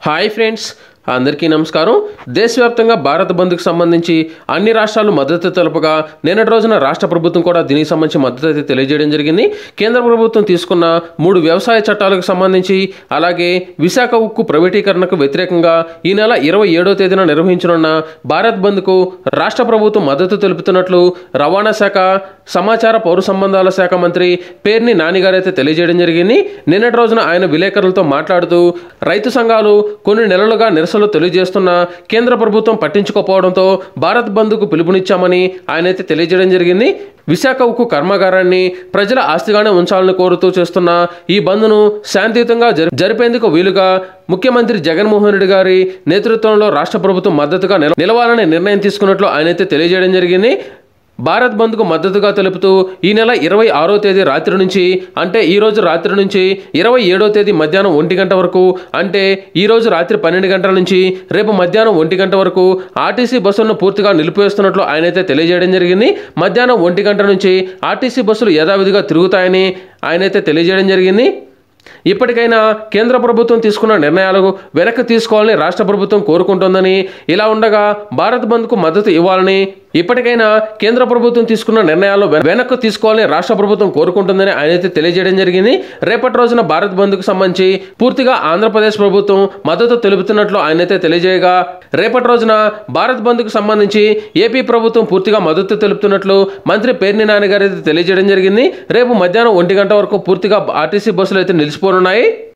hi friends అందరికీ నమస్కారం దేశవ్యాప్తంగా భారత్ బంద్కు సంబంధించి అన్ని రాష్ట్రాలు మద్దతు తెలుపగా నిన్నటి రోజున రాష్ట్ర ప్రభుత్వం కూడా దీనికి సంబంధించి మద్దతు అయితే తెలియజేయడం జరిగింది కేంద్ర ప్రభుత్వం తీసుకున్న మూడు వ్యవసాయ చట్టాలకు సంబంధించి అలాగే విశాఖ ఉక్కు ప్రైవేటీకరణకు వ్యతిరేకంగా ఈ నెల ఇరవై ఏడో తేదీన నిర్వహించనున్న భారత్ బంద్కు రాష్ట్ర ప్రభుత్వం మద్దతు తెలుపుతున్నట్లు రవాణా శాఖ సమాచార పౌర సంబంధాల శాఖ మంత్రి పేర్ని నానిగారు అయితే తెలియజేయడం జరిగింది నిన్నటి రోజున ఆయన విలేకరులతో మాట్లాడుతూ రైతు సంఘాలు కొన్ని నెలలుగా నిరసనలు తెలియజేస్తున్న కేంద్ర ప్రభుత్వం పట్టించుకోకపోవడంతో భారత్ బంద్కు పిలుపునిచ్చామని ఆయన అయితే తెలియజేయడం జరిగింది విశాఖ ఉక్కు కర్మాగారాన్ని ప్రజల ఆస్తిగానే ఉంచాలని కోరుతూ చేస్తున్న ఈ బంద్ను శాంతియుతంగా జరి జరిపేందుకు వీలుగా ముఖ్యమంత్రి జగన్మోహన్ రెడ్డి గారి నేతృత్వంలో రాష్ట్ర ప్రభుత్వం మద్దతుగా నిల- నిలవాలని నిర్ణయం తీసుకున్నట్లు ఆయన అయితే తెలియజేయడం జరిగింది భారత్ బంద్కు మద్దతుగా తెలుపుతూ ఈ నెల ఇరవై ఆరో తేదీ రాత్రి నుంచి అంటే ఈ రోజు రాత్రి నుంచి ఇరవై ఏడో తేదీ మధ్యాహ్నం ఒంటి గంట వరకు అంటే ఈ రోజు రాత్రి పన్నెండు గంటల నుంచి రేపు మధ్యాహ్నం ఒంటి గంట వరకు ఆర్టీసీ బస్సులను పూర్తిగా నిలిపివేస్తున్నట్లు ఆయన అయితే తెలియజేయడం జరిగింది మధ్యాహ్నం ఒంటి గంట నుంచి ఆర్టీసీ బస్సులు యథావిధిగా తిరుగుతాయని ఆయన అయితే తెలియజేయడం జరిగింది ఇప్పటికైనా కేంద్ర ప్రభుత్వం తీసుకున్న నిర్ణయాలకు వెనక్కి తీసుకోవాలని రాష్ట్ర ప్రభుత్వం కోరుకుంటోందని ఇలా ఉండగా భారత్ బంద్కు మద్దతు ఇవ్వాలని ఇప్పటికైనా కేంద్ర ప్రభుత్వం తీసుకున్న నిర్ణయాలు వె- వెనక్కి తీసుకోవాలని రాష్ట్ర ప్రభుత్వం కోరుకుంటుందని ఆయన అయితే తెలియజేయడం జరిగింది రేపటి రోజున భారత్ బంద్కు సంబంధించి పూర్తిగా ఆంధ్రప్రదేశ్ ప్రభుత్వం మద్దతు తెలుపుతున్నట్లు ఆయన అయితే తెలియజేయగా రేపటి రోజున భారత్ బంద్కు సంబంధించి ఏపీ ప్రభుత్వం పూర్తిగా మద్దతు తెలుపుతున్నట్లు మంత్రి పేర్ని నాన్నగారు అయితే తెలియజేయడం జరిగింది రేపు మధ్యాహ్నం ఒంటి గంట వరకు పూర్తిగా ఆర్టీసీ బస్సులు అయితే నిలిచిపోనున్నాయి